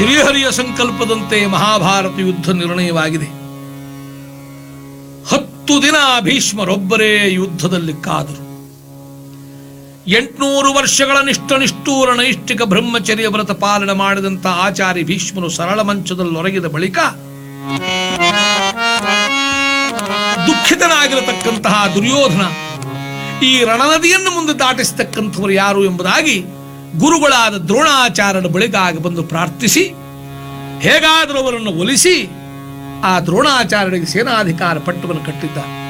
ಶ್ರೀಹರಿಯ ಸಂಕಲ್ಪದಂತೆ ಮಹಾಭಾರತ ಯುದ್ಧ ನಿರ್ಣಯವಾಗಿದೆ ಹತ್ತು ದಿನ ಭೀಷ್ಮರೊಬ್ಬರೇ ಯುದ್ಧದಲ್ಲಿ ಕಾದರು ಎಂಟುನೂರು ವರ್ಷಗಳ ನಿಷ್ಠ ನಿಷ್ಠೂರ ನೈಷ್ಠಿಕ ಬ್ರಹ್ಮಚರ್ಯ ವ್ರತ ಪಾಲನೆ ಮಾಡಿದಂಥ ಆಚಾರ್ಯ ಭೀಷ್ಮರು ಸರಳ ಮಂಚದಲ್ಲೊರಗಿದ ಬಳಿಕ ದುಃಖಿತನಾಗಿರತಕ್ಕಂತಹ ದುರ್ಯೋಧನ ಈ ರಣನದಿಯನ್ನು ಮುಂದೆ ದಾಟಿಸತಕ್ಕಂಥವರು ಯಾರು ಎಂಬುದಾಗಿ ಗುರುಗಳಾದ ದ್ರೋಣಾಚಾರ್ಯರ ಬಳಿಗಾಗಿ ಬಂದು ಪ್ರಾರ್ಥಿಸಿ ಹೇಗಾದರೂ ಅವರನ್ನು ಒಲಿಸಿ ಆ ದ್ರೋಣಾಚಾರ್ಯರಿಗೆ ಸೇನಾಧಿಕಾರ ಪಟ್ಟವನ್ನು ಕಟ್ಟಿದ್ದಾರೆ